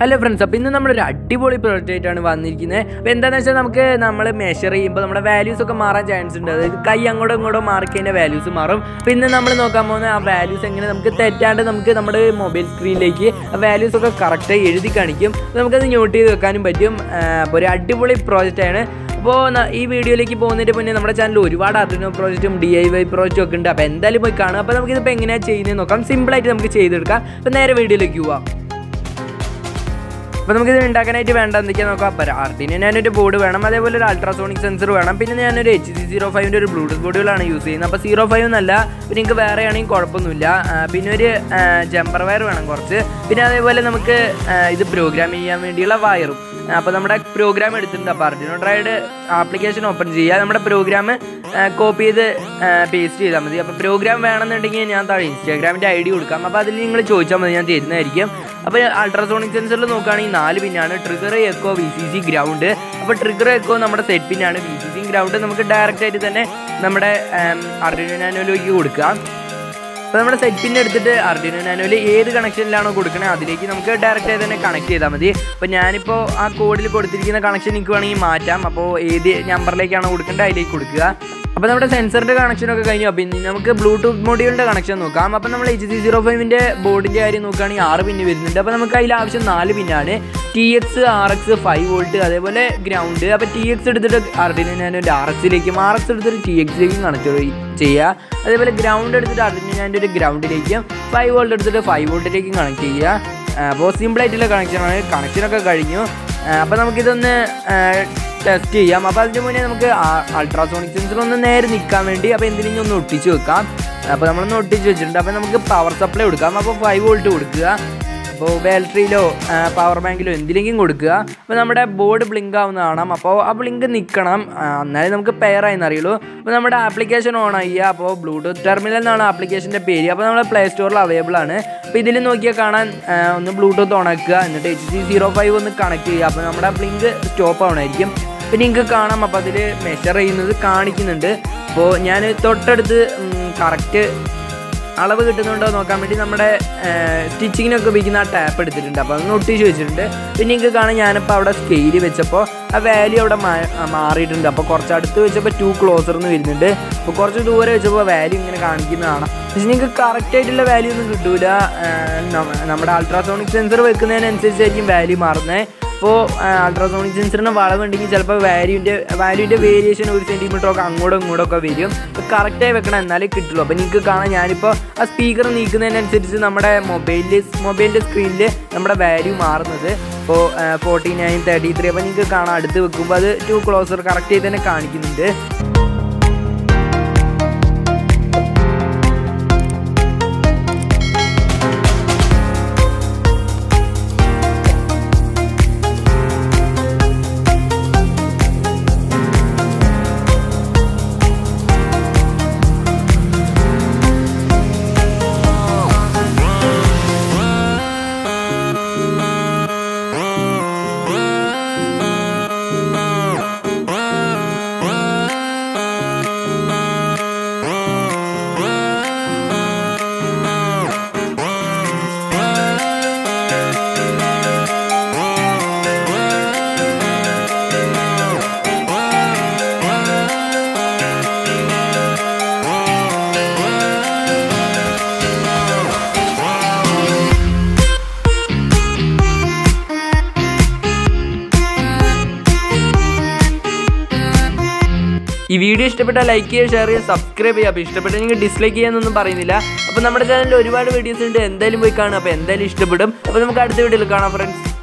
hello friends അപ്പോൾ ഇന്ന് നമ്മളൊരു അടിപൊളി പ്രോജക്റ്റ് ആയിട്ടാണ് വന്നിരിക്കുന്നത് അപ്പോൾ എന്താണെന്ന് വെച്ചാൽ നമുക്ക് നമ്മൾ മെഷർ ചെയ്യുമ്പോൾ നമ്മുടെ വാല്യൂസ് ഒക്കെ മാറാൻ ചാൻസ് ഉണ്ട് അതായത് കൈ അങ്ങോട്ടും ഇങ്ങോട്ടും മാർക്ക് അതിൻ്റെ വാല്യൂസ് മാറും അപ്പോൾ ഇന്ന് നമ്മൾ നോക്കാൻ പോകുന്ന ആ വാല്യൂസ് എങ്ങനെ നമുക്ക് തെറ്റാണ്ട് നമുക്ക് നമ്മുടെ മൊബൈൽ സ്ക്രീനിലേക്ക് ആ വാല്യൂസ് ഒക്കെ കറക്റ്റായി എഴുതി കാണിക്കും അപ്പോൾ നമുക്കത് നോട്ട് ചെയ്ത് വെക്കാനും പറ്റും ആ, അപ്പോൾ ഒരു അടിപൊളി പ്രോജക്റ്റാണ് അപ്പോൾ ന- ഈ വീഡിയോയിലേക്ക് പോകുന്നതിന് മുന്നേ നമ്മുടെ ചാനൽ ഒരുപാട് അർഡിനോ പ്രോജക്റ്റും ഡി ഐ വൈ പ്രോജക്റ്റും ഒക്കെ ഉണ്ട് അപ്പോൾ എന്തായാലും പോയി കാണുക അപ്പോൾ നമുക്കിതിപ്പോൾ എങ്ങനെയാണ് ചെയ്യുന്നത് നോക്കാം സിമ്പിളായിട്ട് നമുക്ക് ചെയ്തെടുക്കാം അപ്പോൾ നേരെ വീഡിയോയിലേക്ക് പോവാം അപ്പോൾ നമുക്കിത് ഉണ്ടാക്കാനായിട്ട് വേണ്ട എന്തൊക്കെയാ നോക്കാം അപ്പോൾ ആർട്ടിന് ഞാനൊരു ബോർഡ് വേണം അതേപോലെ ഒരു അൾട്രാസോണിക് സെൻസർ വേണം പിന്നെ ഞാനൊരു എച്ച് സി സീറോ ഫൈവിൻ്റെ ഒരു ബ്ലൂടൂത്ത് ബോർഡുകളാണ് യൂസ് ചെയ്യുന്നത് അപ്പോൾ സീറോ ഫൈവ് എന്നല്ല പിന്നെ നിങ്ങൾക്ക് വേറെ ആണെങ്കിൽ കുഴപ്പമൊന്നുമില്ല ആ, പിന്നെ ഒരു ജമ്പർ വയർ വേണം കുറച്ച് പിന്നെ അതേപോലെ നമുക്ക് ആ, ഇത് പ്രോഗ്രാം ചെയ്യാൻ വേണ്ടിയുള്ള വയറും അപ്പോൾ നമ്മുടെ പ്രോഗ്രാം എടുത്തിട്ടുണ്ട് അപ്പോൾ അർഡിനോ ഡ്രൈഡ് ആപ്ലിക്കേഷൻ ഓപ്പൺ ചെയ്യുക നമ്മുടെ പ്രോഗ്രാം കോപ്പി ചെയ്ത് പേസ്റ്റ് ചെയ്താൽ മതി അപ്പോൾ പ്രോഗ്രാം വേണമെന്നുണ്ടെങ്കിൽ ഞാൻ താഴെ ഇൻസ്റ്റാഗ്രാമിൻ്റെ ഐ ഡി കൊടുക്കാം അപ്പോൾ അതിൽ നിങ്ങൾ ചോദിച്ചാൽ മതി ഞാൻ തരുന്നതായിരിക്കും അപ്പോൾ അൾട്രാസോണിക് സെൻസറിൽ നോക്കുകയാണെങ്കിൽ നാല് പിന്നാണ് trigger echo V C C ground അപ്പോൾ ട്രിഗർ എക്കോ നമ്മുടെ സെറ്റ് പിന്നാണ് വി സി സി ഗ്രൗണ്ട് നമുക്ക് ഡയറക്റ്റ് ആയിട്ട് തന്നെ നമ്മുടെ അർഡിനോ നാനോയിലേക്ക് കൊടുക്കാം അപ്പോൾ നമ്മുടെ സെറ്റ് പിൻ എടുത്തിട്ട് അർഡിനോ നാനോയിൽ ഏത് കണക്ഷനിലാണോ കൊടുക്കണത് അതിലേക്ക് നമുക്ക് ഡയറക്റ്റ് ആയി തന്നെ കണക്ട് ചെയ്താൽ മതി അപ്പോൾ ഞാനിപ്പോൾ ആ കോഡിൽ കൊടുത്തിരിക്കുന്ന കണക്ഷൻ എനിക്ക് വേണമെങ്കിൽ മാറ്റാം അപ്പോൾ ഏത് നമ്പറിലേക്കാണോ കൊടുക്കേണ്ടത് അതിലേക്ക് കൊടുക്കുക അപ്പോൾ നമ്മുടെ സെൻസറിൻ്റെ കണക്ഷനൊക്കെ കഴിഞ്ഞു അപ്പോൾ ഇനി നമുക്ക് ബ്ലൂടൂത്ത് മൊഡ്യൂളിൻ്റെ കണക്ഷൻ നോക്കാം അപ്പോൾ നമ്മൾ എച്ച് സി സീറോ ഫൈവിൻ്റെ ബോർഡിൻ്റെ കാര്യം നോക്കുകയാണെങ്കിൽ ആറ് പിന്ന് വരുന്നുണ്ട് അപ്പോൾ നമുക്ക് അതിൽ ആവശ്യം നാല് പിന്നാണ് T X R X five volt അതേപോലെ ഗ്രൗണ്ട് അപ്പോൾ ടി എക്സ് എടുത്തിട്ട് അർഡിനോ നാനോൻ്റെ ആർ എക്സിലേക്കും ആർ എക്സ് എടുത്തിട്ട് ടി എക്സിലേക്കും കണക്ട് ചെയ്യുക അതേപോലെ ഗ്രൗണ്ട് എടുത്തിട്ട് അർഡിനോ നാനോൻ്റെ ഒരു ഗ്രൗണ്ടിലേക്കും ഫൈവ് വോൾട്ട് എടുത്തിട്ട് ഫൈവ് വോൾട്ടിലേക്കും കണക്ട് ചെയ്യുക അപ്പോൾ സിമ്പിളായിട്ടുള്ള കണക്ഷനാണ് കണക്ഷനൊക്കെ കഴിഞ്ഞു അപ്പോൾ നമുക്കിതൊന്ന് ടെസ്റ്റ് ചെയ്യാം അപ്പോൾ അതിന് മുന്നേ നമുക്ക് അൾട്രാസോണിക് സെൻസർ ഒന്ന് നേരെ നിൽക്കാൻ വേണ്ടി അപ്പോൾ എന്തിനും ഒന്ന് ഒട്ടിച്ച് വെക്കാം അപ്പോൾ നമ്മളൊന്ന് ഒട്ടിച്ച് വെച്ചിട്ടുണ്ട് അപ്പോൾ നമുക്ക് പവർ സപ്ലൈ കൊടുക്കാം അപ്പോൾ ഫൈവ് വോൾട്ട് കൊടുക്കുക അപ്പോൾ ബാറ്ററിയിലോ പവർ ബാങ്കിലോ എന്തിലെങ്കിലും കൊടുക്കുക അപ്പോൾ നമ്മുടെ ബോർഡ് ബ്ലിങ്ക് ആവുന്ന കാണാം അപ്പോൾ ആ ബ്ലിങ്ക് നിൽക്കണം ആ, എന്നാലേ നമുക്ക് പെയർ ആയെന്ന് അറിയുള്ളൂ അപ്പോൾ നമ്മുടെ ആപ്ലിക്കേഷൻ ഓൺ ചെയ്യുക അപ്പോൾ ബ്ലൂടൂത്ത് ടെർമിനൽ എന്നാണ് ആപ്ലിക്കേഷൻ്റെ പേര് അപ്പോൾ നമ്മുടെ പ്ലേ സ്റ്റോറിൽ അവൈലബിൾ ആണ് അപ്പോൾ ഇതിൽ നോക്കിയാൽ കാണാൻ ആ, ഒന്ന് ബ്ലൂടൂത്ത് ഓൺ ആക്കുക എന്നിട്ട് എച്ച് സി സീറോ ഫൈവ് ഒന്ന് കണക്ട് ചെയ്യുക അപ്പോൾ നമ്മുടെ ബ്ലിങ്ക് സ്റ്റോപ്പ് ആവണമായിരിക്കും പിന്നെ നിങ്ങൾക്ക് കാണാം അപ്പോൾ അതിൽ മെഷർ ചെയ്യുന്നത് കാണിക്കുന്നുണ്ട് അപ്പോൾ ഞാൻ തൊട്ടടുത്ത് കറക്റ്റ് അളവ് കിട്ടുന്നുണ്ടോ എന്ന് നോക്കാൻ വേണ്ടി നമ്മുടെ സ്റ്റിച്ചിങ്ങിനൊക്കെ ഉപയോഗിക്കുന്ന ആ ടാപ്പ് എടുത്തിട്ടുണ്ട് അപ്പോൾ അതൊന്ന് ഒട്ടിച്ച് വെച്ചിട്ടുണ്ട് പിന്നെ നിങ്ങൾക്ക് കാണാൻ ഞാനിപ്പോൾ അവിടെ സ്കെയിൽ വെച്ചപ്പോൾ ആ വാല്യൂ അവിടെ മാ- ആ മാറിയിട്ടുണ്ട് അപ്പോൾ കുറച്ച് അടുത്ത് വെച്ചപ്പോൾ ടു ക്ലോസർ എന്ന് വരുന്നുണ്ട് അപ്പോൾ കുറച്ച് ദൂരെ വെച്ചപ്പോൾ വാല്യൂ ഇങ്ങനെ കാണിക്കുന്നതാണ് പക്ഷേ നിങ്ങൾക്ക് കറക്റ്റ് ആയിട്ടുള്ള വാല്യൂ ഒന്നും കിട്ടൂല ആ, നമ്മ- നമ്മുടെ അൾട്രാസോണിക് സെൻസർ വെക്കുന്നതിനനുസരിച്ചായിരിക്കും വാല്യൂ മാറുന്നത് ഇപ്പോൾ അൾട്രാസോണിക് സെൻസറിന് വളവുണ്ടെങ്കിൽ ചിലപ്പോൾ വാല്യൂൻ്റെ വാല്യൂൻ്റെ വേരിയേഷൻ ഒരു സെൻറ്റിമീറ്റർ ഒക്കെ അങ്ങോട്ടും ഇങ്ങോട്ടും ഒക്കെ വരും അപ്പോൾ കറക്റ്റായി വെക്കണം എന്നാലേ കിട്ടുള്ളൂ അപ്പോൾ നിങ്ങൾക്ക് കാണാം ഞാനിപ്പോൾ ആ സ്പീക്കർ നീക്കുന്നതിനനുസരിച്ച് നമ്മുടെ മൊബൈലിൽ മൊബൈലിൻ്റെ സ്ക്രീനിൽ നമ്മുടെ വാല്യൂ മാറുന്നത് ഇപ്പോൾ ഫോർട്ടി നയൻ തേർട്ടി ത്രീ അപ്പോൾ നിങ്ങൾക്ക് കാണാം അടുത്ത് വെക്കുമ്പോൾ അത് ടു ക്ലോസർ കറക്റ്റ് ചെയ്ത് തന്നെ കാണിക്കുന്നുണ്ട് ഈ വീഡിയോ ഇഷ്ടപ്പെട്ടാൽ ലൈക്ക് ചെയ്യുക ഷെയർ ചെയ്യുക സബ്സ്ക്രൈബ് ചെയ്യുക അപ്പോൾ ഇഷ്ടപ്പെട്ട നിങ്ങൾ ഡിസ്ലൈക്ക് ചെയ്യാനൊന്നും പറയുന്നില്ല അപ്പോൾ നമ്മുടെ ചാനലിൽ ഒരുപാട് വീഡിയോസ് ഉണ്ട് എന്തായാലും പോയി കാണും അപ്പോൾ എന്തായാലും ഇഷ്ടപ്പെടും അപ്പോൾ നമുക്ക് അടുത്ത വീഡിയോയിൽ കാണാം ഫ്രണ്ട്സ്